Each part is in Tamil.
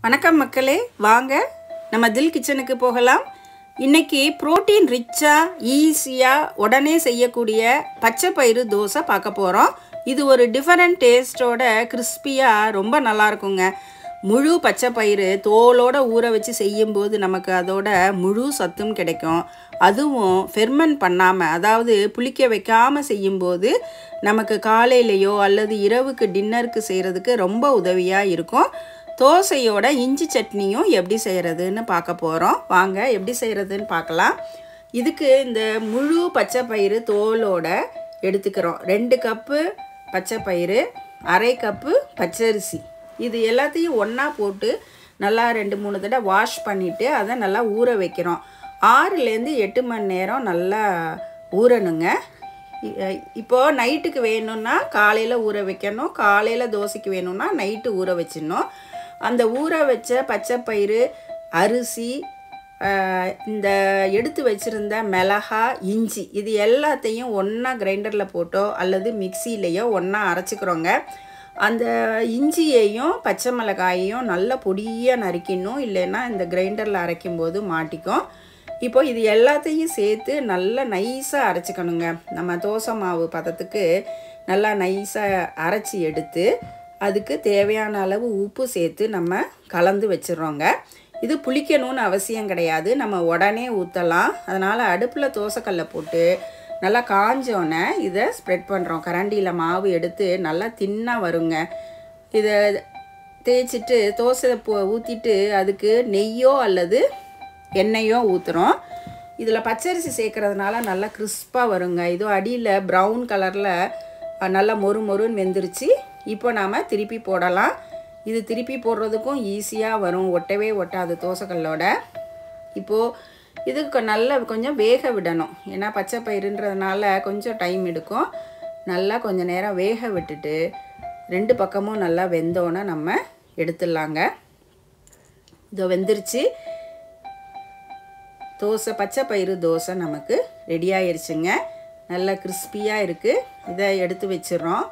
வணக்கம் மக்களே வாங்க நம்ம தில் கிச்சனுக்கு போகலாம் இன்னைக்கு புரோட்டீன் ரிச்சாக ஈஸியாக உடனே செய்யக்கூடிய பச்சை பயிறு தோசை பார்க்க போகிறோம் இது ஒரு டிஃபரெண்ட் டேஸ்ட்டோட கிறிஸ்பியாக ரொம்ப நல்லா இருக்குங்க முழு பச்சை பயிறு தோலோட ஊற வச்சு செய்யும்போது நமக்கு அதோட முழு சத்தும் கிடைக்கும் அதுவும் ஃபெர்மெண்ட் பண்ணாமல் அதாவது புளிக்க வைக்காமல் செய்யும்போது நமக்கு காலையிலையோ அல்லது இரவுக்கு டின்னருக்கு செய்கிறதுக்கு ரொம்ப உதவியாக இருக்கும் தோசையோட இஞ்சி சட்னியும் எப்படி செய்கிறதுன்னு பார்க்க போகிறோம் வாங்க எப்படி செய்கிறதுன்னு பார்க்கலாம் இதுக்கு இந்த முழு பச்சை பயிறு தோலோட எடுத்துக்கிறோம் ரெண்டு கப்பு பச்சை பயிறு அரை கப்பு பச்சரிசி இது எல்லாத்தையும் ஒன்றா போட்டு நல்லா ரெண்டு மூணு தடவை வாஷ் பண்ணிவிட்டு அதை நல்லா ஊற வைக்கிறோம் ஆறுலேருந்து எட்டு மணி நேரம் நல்லா ஊறணுங்க இ- இப்போது நைட்டுக்கு வேணும்னா காலையில் ஊற வைக்கணும் காலையில் தோசைக்கு வேணும்னா நைட்டு ஊற வச்சிடணும் அந்த ஊற வச்ச பச்சை பயிறு அரிசி ஆஹ், இந்த எடுத்து வச்சுருந்த மிளகா இஞ்சி இது எல்லாத்தையும் ஒன்றா கிரைண்டரில் போட்டோ அல்லது மிக்சியிலையோ ஒன்றா அரைச்சிக்கிறோங்க அந்த இஞ்சியையும் பச்சை மிளகாயையும் நல்லா பொடியாக நறுக்கிடணும் இல்லைன்னா இந்த கிரைண்டரில் அரைக்கும்போது மாட்டிக்கும் இப்போ இது எல்லாத்தையும் சேர்த்து நல்லா நைஸாக அரைச்சிக்கணுங்க நம்ம தோசை மாவு பதத்துக்கு நல்லா நைஸாக அரைச்சி எடுத்து அதுக்கு தேவையான அளவு உப்பு சேர்த்து நம்ம கலந்து வச்சிடுறோங்க இது புளிக்கணும்னு அவசியம் கிடையாது நம்ம உடனே ஊற்றலாம் அதனால் அடுப்பில் தோசைக்கல்லை போட்டு நல்லா காஞ்சோன்னே இதை ஸ்ப்ரெட் பண்ணுறோம் கரண்டியில் மாவு எடுத்து நல்லா தின்னாக வருங்க இதை தேய்ச்சிட்டு தோசை பூ ஊற்றிட்டு அதுக்கு நெய்யோ அல்லது எண்ணெயோ ஊற்றுறோம் இதில் பச்சரிசி சேர்க்கறதுனால நல்லா கிறிஸ்பாக வருங்க இதோ அடியில் ப்ரௌன் கலரில் நல்லா மொறு மொறுன்னு வெந்துருச்சு இப்போ நாம் திருப்பி போடலாம் இது திருப்பி போடுறதுக்கும் ஈஸியாக வரும் ஒட்டவே ஒட்டாது தோசைக்கல்லோட இப்போது இதுக்கு நல்லா கொஞ்சம் வேக விடணும் ஏன்னா பச்சை பயிருன்றதுனால கொஞ்சம் டைம் எடுக்கும் நல்லா கொஞ்சம் நேரம் வேக விட்டுட்டு ரெண்டு பக்கமும் நல்லா வெந்தோன்னே நம்ம எடுத்துடலாங்க இதோ வெந்துருச்சு தோசை பச்சை பயிறு தோசை நமக்கு ரெடி ஆயிருச்சுங்க நல்லா கிறிஸ்பியாக இருக்குது இதை எடுத்து வச்சிடுறோம்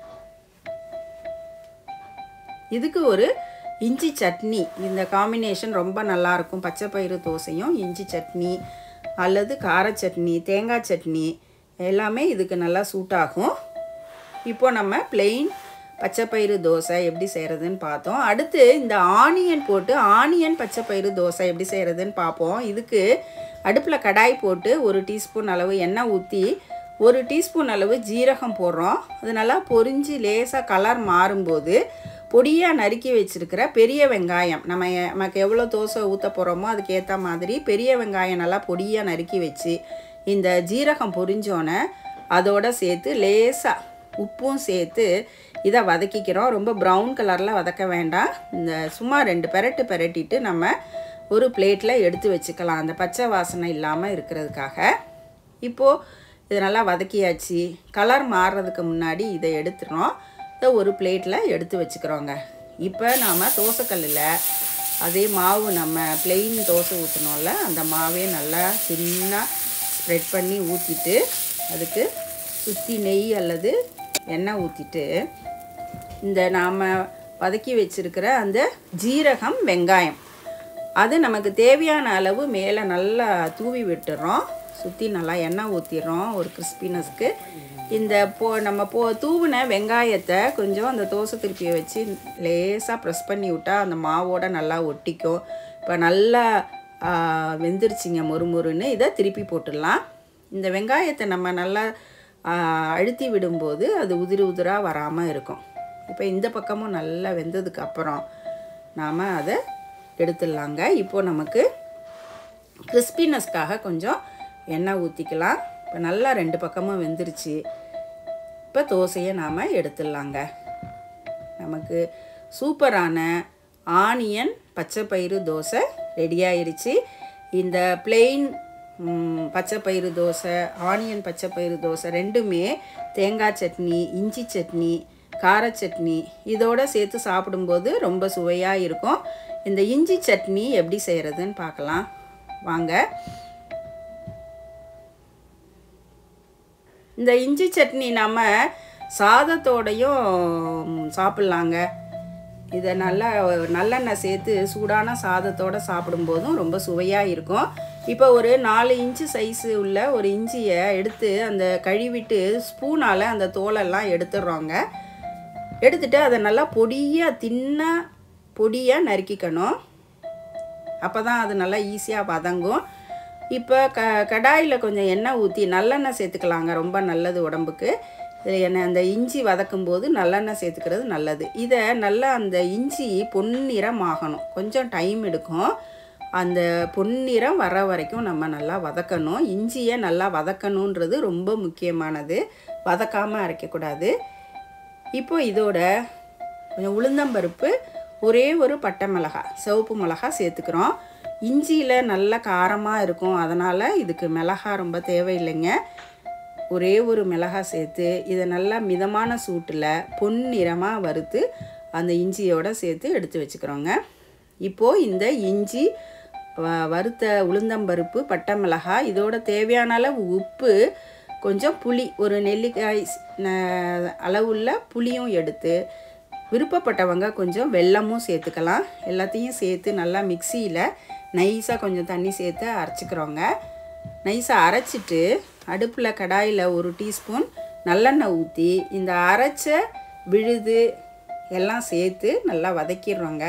இதுக்கு ஒரு இஞ்சி சட்னி இந்த காம்பினேஷன் ரொம்ப நல்லாயிருக்கும் பச்சை பயிறு தோசையும் இஞ்சி சட்னி அல்லது கார சட்னி தேங்காய் சட்னி எல்லாமே இதுக்கு நல்லா சூட் ஆகும் இப்போ நம்ம plain பச்சை பயிறு தோசை எப்படி செய்கிறதுன்னு பார்த்தோம் அடுத்து இந்த ஆனியன் போட்டு ஆனியன் பச்சை பயிறு தோசை எப்படி செய்கிறதுன்னு பார்ப்போம் இதுக்கு அடுப்பில் கடாய் போட்டு ஒரு டீஸ்பூன் அளவு எண்ணெய் ஊற்றி ஒரு டீஸ்பூன் அளவு ஜீரகம் போடுறோம் அது நல்லா பொரிஞ்சு லேசாக கலர் மாறும்போது பொடியாக நறுக்கி வச்சிருக்கிற பெரிய வெங்காயம் நம்ம எ- நமக்கு எவ்வளோ தோசை ஊற்ற போகிறோமோ அதுக்கு ஏற்ற மாதிரி பெரிய வெங்காயம் நல்லா பொடியாக நறுக்கி வச்சு இந்த ஜீரகம் பொரிஞ்சோன்னே அதோட சேர்த்து லேசாக உப்பும் சேர்த்து இதை வதக்கிக்கிறோம் ரொம்ப ப்ரௌன் கலரில் வதக்க வேண்டாம் இந்த சும்மா ரெண்டு பெரட்டு பெரட்டிட்டு நம்ம ஒரு பிளேட்டில் எடுத்து வச்சுக்கலாம் அந்த பச்சை வாசனை இல்லாமல் இருக்கிறதுக்காக இப்போது இது நல்லா வதக்கியாச்சு கலர் மாறுறதுக்கு முன்னாடி இதை எடுத்துறோம் இதை ஒரு பிளேட்டில் எடுத்து வச்சுக்கிறோங்க இப்போ நாம் தோசைக்கல்லில் அதே மாவு நம்ம plain தோசை ஊற்றினோம்ல அந்த மாவே நல்லா தின்னாக ஸ்ப்ரெட் பண்ணி ஊற்றிட்டு அதுக்கு சுற்றி நெய் அல்லது எண்ணெய் ஊற்றிட்டு இந்த நாம் வதக்கி வச்சிருக்கிற அந்த ஜீரகம் வெங்காயம் அது நமக்கு தேவையான அளவு மேலே நல்லா தூவி விட்டுறோம் சுற்றி நல்லா எண்ணெய் ஊற்றிடுறோம் ஒரு கிறிஸ்பினஸ்க்கு இந்த போ நம்ம போ தூவின வெங்காயத்தை கொஞ்சம் அந்த தோசை திருப்பியை வச்சு லேசாக ப்ரெஸ் பண்ணி விட்டா அந்த மாவோட நல்லா ஒட்டிக்கும் இப்போ நல்லா ஆ, வெந்துருச்சுங்க மொறுமொறுன்னு இதை திருப்பி போட்டுடலாம் இந்த வெங்காயத்தை நம்ம நல்லா ஆ, அழுத்தி விடும்போது அது உதிரி உதிராக வராமல் இருக்கும் இப்போ இந்த பக்கமும் நல்லா வெந்ததுக்கு அப்புறம் நாம் அதை எடுத்துடலாங்க இப்போ நமக்கு கிறிஸ்பினஸ்க்காக கொஞ்சம் எண்ணெய் ஊற்றிக்கலாம் இப்போ நல்லா ரெண்டு பக்கமும் வெந்துருச்சு இப்போ தோசையை நாம் எடுத்துடலாங்க நமக்கு சூப்பரான ஆனியன் பச்சை பயிறு தோசை ரெடி ஆயிருச்சு இந்த plain ம், பச்சை பயிறு தோசை ஆனியன் பச்சை பயிறு தோசை ரெண்டுமே தேங்காய் சட்னி இஞ்சி சட்னி கார சட்னி இதோட சேர்த்து சாப்பிடும்போது ரொம்ப சுவையாக இருக்கும் இந்த இஞ்சி சட்னி எப்படி செய்கிறதுன்னு பார்க்கலாம் வாங்க இந்த இஞ்சி சட்னி நம்ம சாதத்தோடையும் சாப்பிட்லாங்க இதை நல்லா நல்லெண்ணெய் சேர்த்து சூடான சாதத்தோடு சாப்பிடும்போதும் ரொம்ப சுவையாக இருக்கும் இப்போ ஒரு நாலு இன்ச்சு சைஸு உள்ள ஒரு இஞ்சியை எடுத்து அந்த கழுவிட்டு ஸ்பூனால் அந்த தோலெல்லாம் எடுத்துடுறோங்க எடுத்துட்டு அதை நல்லா பொடியாக தின்னாக பொடியாக நறுக்கிக்கணும் அப்போ தான் அது நல்லா ஈஸியாக வதங்கும் இப்போ க கடாயில் கொஞ்சம் எண்ணெய் ஊற்றி நல்லெண்ணெய் சேர்த்துக்கலாங்க ரொம்ப நல்லது உடம்புக்கு இதில் எண்ணெய் அந்த இஞ்சி வதக்கும் போது நல்லெண்ணெய் சேர்த்துக்கிறது நல்லது இதை நல்லா அந்த இஞ்சி பொன்னிறம் ஆகணும் கொஞ்சம் டைம் எடுக்கும் அந்த பொன்னிறம் வர வரைக்கும் நம்ம நல்லா வதக்கணும் இஞ்சியை நல்லா வதக்கணுன்றது ரொம்ப முக்கியமானது வதக்காமல் அரைக்கக்கூடாது இப்போ இதோட கொஞ்சம் உளுந்தம்பருப்பு ஒரே ஒரு பட்டை மிளகா சிவப்பு மிளகா சேர்த்துக்கிறோம் இஞ்சியில் நல்ல காரமாக இருக்கும் அதனால் இதுக்கு மிளகா ரொம்ப தேவையில்லைங்க ஒரே ஒரு மிளகா சேர்த்து இதை நல்லா மிதமான சூட்டில் பொன்னிறமாக வறுத்து அந்த இஞ்சியோடு சேர்த்து எடுத்து வச்சுக்கிறோங்க இப்போது இந்த இஞ்சி வ- வறுத்த உளுந்தம்பருப்பு பட்டை மிளகாய் இதோட தேவையான அளவு உப்பு கொஞ்சம் புளி ஒரு நெல்லிக்காய் ஸ்- ந- அளவுள்ள புளியும் எடுத்து விருப்பப்பட்டவங்க கொஞ்சம் வெல்லமும் சேர்த்துக்கலாம் எல்லாத்தையும் சேர்த்து நல்லா மிக்சியில் நைஸாக கொஞ்சம் தண்ணி சேர்த்து அரைச்சிக்கிறோங்க நைஸாக அரைச்சிட்டு அடுப்பில் கடாயில் ஒரு டீஸ்பூன் நல்லெண்ணெய் ஊற்றி இந்த அரைச்ச விழுது எல்லாம் சேர்த்து நல்லா வதக்கிடுறோங்க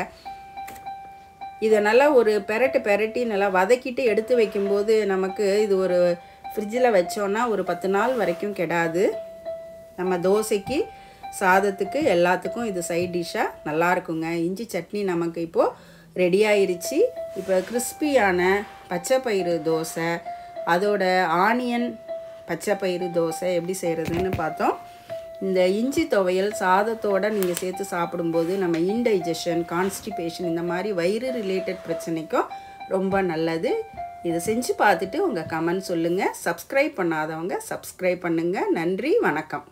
இதை நல்லா ஒரு பெரட்டு பெரட்டி நல்லா வதக்கிட்டு எடுத்து வைக்கும்போது நமக்கு இது ஒரு ஃப்ரிட்ஜில் வச்சோன்னா ஒரு பத்து நாள் வரைக்கும் கெடாது நம்ம தோசைக்கு சாதத்துக்கு எல்லாத்துக்கும் இது சைட் டிஷ்ஷாக நல்லா இருக்குங்க இஞ்சி சட்னி நமக்கு இப்போது ரெடி ஆயிருச்சு இப்போ கிறிஸ்பியான பச்சை பயிறு தோசை அதோட ஆனியன் பச்சை பயிறு தோசை எப்படி செய்கிறதுன்னு பார்த்தோம் இந்த இஞ்சி துவையல் சாதத்தோட நீங்கள் சேர்த்து சாப்பிடும்போது நம்ம இன்டைஜஷன் கான்ஸ்டிபேஷன் இந்த மாதிரி வயிறு ரிலேட்டட் பிரச்சனைக்கும் ரொம்ப நல்லது இதை செஞ்சு பார்த்துட்டு உங்கள் கமெண்ட் சொல்லுங்கள் சப்ஸ்கிரைப் பண்ணாதவங்க சப்ஸ்கிரைப் பண்ணுங்கள் நன்றி வணக்கம்